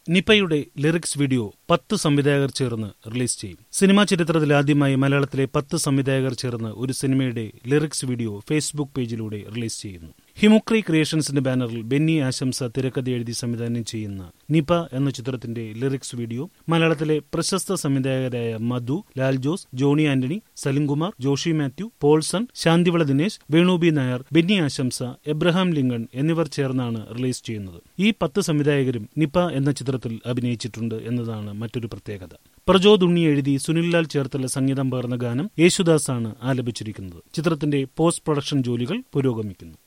നിപയുടെ lyrics video പത്ത് സംവിധായകർ ചേർന്ന് റിലീസ് ചെയ്യും സിനിമാ ചരിത്രത്തിൽ ആദ്യമായി മലയാളത്തിലെ പത്ത് സംവിധായകർ ചേർന്ന് ഒരു സിനിമയുടെ ലിറിക്സ് വീഡിയോ ഫേസ്ബുക്ക് പേജിലൂടെ റിലീസ് ചെയ്യുന്നു ഹിമുക്രി ക്രിയേഷൻസിന്റെ ബാനറിൽ ബെന്നി ആശംസ തിരക്കഥ എഴുതി സംവിധാനം ചെയ്യുന്ന നിപ എന്ന ചിത്രത്തിന്റെ ലിറിക്സ് വീഡിയോ മലയാളത്തിലെ പ്രശസ്ത സംവിധായകരായ മധു ലാൽ ജോസ് ജോണി ആന്റണി സലിംകുമാർ ജോഷി മാത്യു പോൾസൺ ശാന്തിവള ദിനേശ് വേണുബി നായർ ബെന്നി ആശംസ എബ്രഹാം ലിങ്കൺ എന്നിവർ ചേർന്നാണ് റിലീസ് ചെയ്യുന്നത് ഈ പത്ത് സംവിധായകരും നിപ എന്ന ചിത്രത്തിൽ അഭിനയിച്ചിട്ടുണ്ട് എന്നതാണ് മറ്റൊരു പ്രത്യേകത പ്രജോദ് ഉണ്ണി എഴുതി സുനിൽലാൽ ചേർത്തുള്ള സംഗീതം പകർന്ന ഗാനം യേശുദാസാണ് ആലപിച്ചിരിക്കുന്നത് ചിത്രത്തിന്റെ പോസ്റ്റ് പ്രൊഡക്ഷൻ ജോലികൾ പുരോഗമിക്കുന്നു